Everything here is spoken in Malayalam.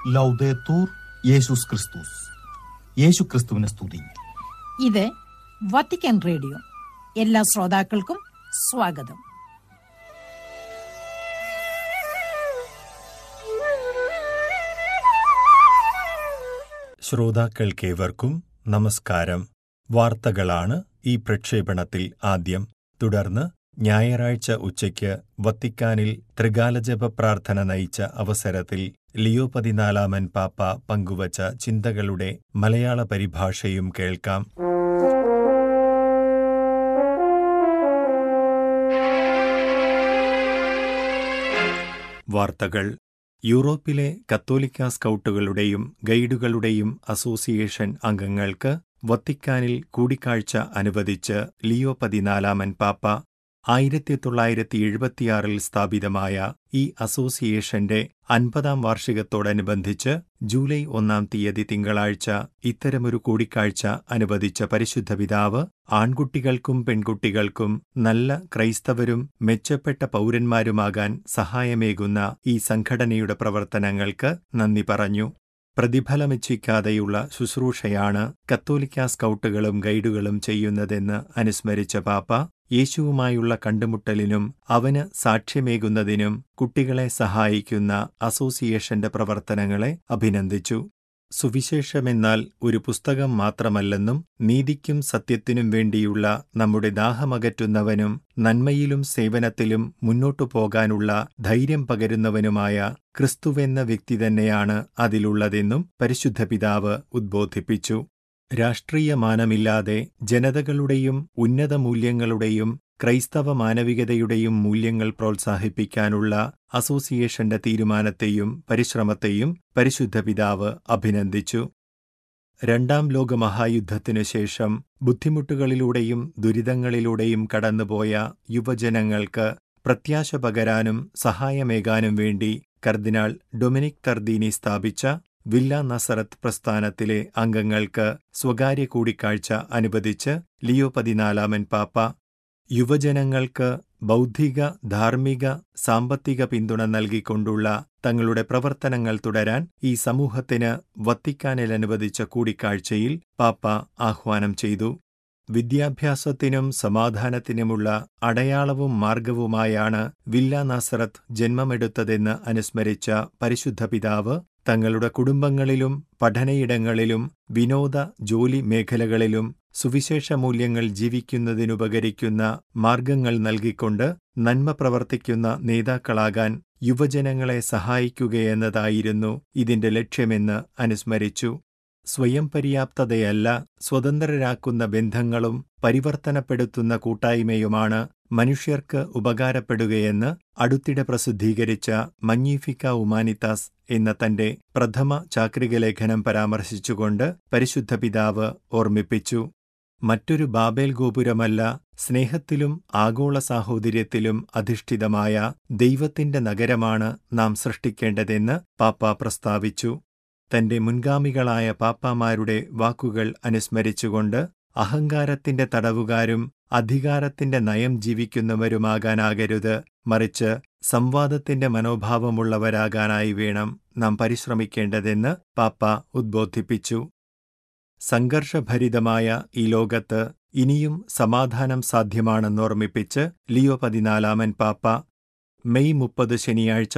ലൗദേത്തൂർ യേശുസ് ക്രിസ്തുസ് യേശു ക്രിസ്തുവിനെ സ്തുതി ഇത് വത്തിക്കാൻ റേഡിയോ എല്ലാ ശ്രോതാക്കൾക്കും സ്വാഗതം ശ്രോതാക്കൾക്കേവർക്കും നമസ്കാരം വാർത്തകളാണ് ഈ പ്രക്ഷേപണത്തിൽ ആദ്യം തുടർന്ന് ഞായറാഴ്ച ഉച്ചയ്ക്ക് വത്തിക്കാനിൽ ത്രികാലജപ പ്രാർത്ഥന നയിച്ച അവസരത്തിൽ ലിയോ പതിനാലാമൻ പാപ്പ പങ്കുവച്ച ചിന്തകളുടെ മലയാള പരിഭാഷയും കേൾക്കാം വാർത്തകൾ യൂറോപ്പിലെ കത്തോലിക്ക സ്കൗട്ടുകളുടെയും ഗൈഡുകളുടെയും അസോസിയേഷൻ അംഗങ്ങൾക്ക് വത്തിക്കാനിൽ കൂടിക്കാഴ്ച അനുവദിച്ച് ലിയോ പതിനാലാമൻ പാപ്പ ആയിരത്തി തൊള്ളായിരത്തി എഴുപത്തിയാറിൽ സ്ഥാപിതമായ ഈ അസോസിയേഷന്റെ അൻപതാം വാർഷികത്തോടനുബന്ധിച്ച് ജൂലൈ ഒന്നാം തീയതി തിങ്കളാഴ്ച ഇത്തരമൊരു കൂടിക്കാഴ്ച അനുവദിച്ച പരിശുദ്ധ പിതാവ് ആൺകുട്ടികൾക്കും പെൺകുട്ടികൾക്കും നല്ല ക്രൈസ്തവരും മെച്ചപ്പെട്ട പൗരന്മാരുമാകാൻ സഹായമേകുന്ന ഈ സംഘടനയുടെ പ്രവർത്തനങ്ങൾക്ക് നന്ദി പറഞ്ഞു പ്രതിഫലമിച്ഛിക്കാതെയുള്ള ശുശ്രൂഷയാണ് കത്തോലിക്ക സ്കൗട്ടുകളും ഗൈഡുകളും ചെയ്യുന്നതെന്ന് അനുസ്മരിച്ച പാപ്പ യേശുവുമായുള്ള കണ്ടുമുട്ടലിനും അവന് സാക്ഷ്യമേകുന്നതിനും കുട്ടികളെ സഹായിക്കുന്ന അസോസിയേഷന്റെ പ്രവർത്തനങ്ങളെ അഭിനന്ദിച്ചു സുവിശേഷമെന്നാൽ ഒരു പുസ്തകം മാത്രമല്ലെന്നും നീതിക്കും സത്യത്തിനും വേണ്ടിയുള്ള നമ്മുടെ ദാഹമകറ്റുന്നവനും നന്മയിലും സേവനത്തിലും മുന്നോട്ടു പോകാനുള്ള ധൈര്യം പകരുന്നവനുമായ ക്രിസ്തുവെന്ന വ്യക്തി തന്നെയാണ് അതിലുള്ളതെന്നും പരിശുദ്ധ പിതാവ് ഉദ്ബോധിപ്പിച്ചു രാഷ്ട്രീയ മാനമില്ലാതെ ജനതകളുടെയും ഉന്നത മൂല്യങ്ങളുടെയും ക്രൈസ്തവ മാനവികതയുടെയും മൂല്യങ്ങൾ പ്രോത്സാഹിപ്പിക്കാനുള്ള അസോസിയേഷന്റെ തീരുമാനത്തെയും പരിശ്രമത്തെയും പരിശുദ്ധ പിതാവ് അഭിനന്ദിച്ചു രണ്ടാം ലോകമഹായുദ്ധത്തിനു ശേഷം ബുദ്ധിമുട്ടുകളിലൂടെയും ദുരിതങ്ങളിലൂടെയും കടന്നുപോയ യുവജനങ്ങൾക്ക് പ്രത്യാശ പകരാനും സഹായമേകാനും വേണ്ടി കർദിനാൾ ഡൊമിനിക് തർദീനി സ്ഥാപിച്ച വില്ല നസറത്ത് പ്രസ്ഥാനത്തിലെ അംഗങ്ങൾക്ക് സ്വകാര്യ കൂടിക്കാഴ്ച അനുവദിച്ച് ലിയോ പതിനാലാമൻ പാപ്പ യുവജനങ്ങൾക്ക് ബൗദ്ധിക ധാർമ്മിക സാമ്പത്തിക പിന്തുണ നൽകിക്കൊണ്ടുള്ള തങ്ങളുടെ പ്രവർത്തനങ്ങൾ തുടരാൻ ഈ സമൂഹത്തിന് വത്തിക്കാനിൽ അനുവദിച്ച കൂടിക്കാഴ്ചയിൽ പാപ്പ ആഹ്വാനം ചെയ്തു വിദ്യാഭ്യാസത്തിനും സമാധാനത്തിനുമുള്ള അടയാളവും മാർഗവുമായാണ് വില്ല നസറത്ത് ജന്മമെടുത്തതെന്ന് അനുസ്മരിച്ച പരിശുദ്ധ പിതാവ് തങ്ങളുടെ കുടുംബങ്ങളിലും പഠനയിടങ്ങളിലും വിനോദ ജോലി മേഖലകളിലും സുവിശേഷ മൂല്യങ്ങൾ ജീവിക്കുന്നതിനുപകരിക്കുന്ന മാർഗങ്ങൾ നൽകിക്കൊണ്ട് നന്മ പ്രവർത്തിക്കുന്ന നേതാക്കളാകാൻ യുവജനങ്ങളെ സഹായിക്കുകയെന്നതായിരുന്നു ഇതിന്റെ ലക്ഷ്യമെന്ന് അനുസ്മരിച്ചു സ്വയം പര്യാപ്തതയല്ല സ്വതന്ത്രരാക്കുന്ന ബന്ധങ്ങളും പരിവർത്തനപ്പെടുത്തുന്ന കൂട്ടായ്മയുമാണ് മനുഷ്യർക്ക് ഉപകാരപ്പെടുകയെന്ന് അടുത്തിടെ പ്രസിദ്ധീകരിച്ച മഞ്ഞീഫിക്ക ഉമാനിത്താസ് എന്ന തന്റെ പ്രഥമ ചാക്രിക ലേഖനം പരാമർശിച്ചുകൊണ്ട് പരിശുദ്ധ പിതാവ് ഓർമ്മിപ്പിച്ചു മറ്റൊരു ബാബേൽ ഗോപുരമല്ല സ്നേഹത്തിലും ആഗോള സാഹോദര്യത്തിലും അധിഷ്ഠിതമായ ദൈവത്തിന്റെ നഗരമാണ് നാം സൃഷ്ടിക്കേണ്ടതെന്ന് പാപ്പ പ്രസ്താവിച്ചു തന്റെ മുൻഗാമികളായ പാപ്പാമാരുടെ വാക്കുകൾ അനുസ്മരിച്ചുകൊണ്ട് അഹങ്കാരത്തിന്റെ തടവുകാരും അധികാരത്തിന്റെ നയം ജീവിക്കുന്നവരുമാകാനാകരുത് മറിച്ച് സംവാദത്തിന്റെ മനോഭാവമുള്ളവരാകാനായി വേണം നാം പരിശ്രമിക്കേണ്ടതെന്ന് പാപ്പ ഉദ്ബോധിപ്പിച്ചു സംഘർഷഭരിതമായ ഈ ലോകത്ത് ഇനിയും സമാധാനം സാധ്യമാണെന്നോർമ്മിപ്പിച്ച് ലിയോ പതിനാലാമൻ പാപ്പ മെയ് മുപ്പത് ശനിയാഴ്ച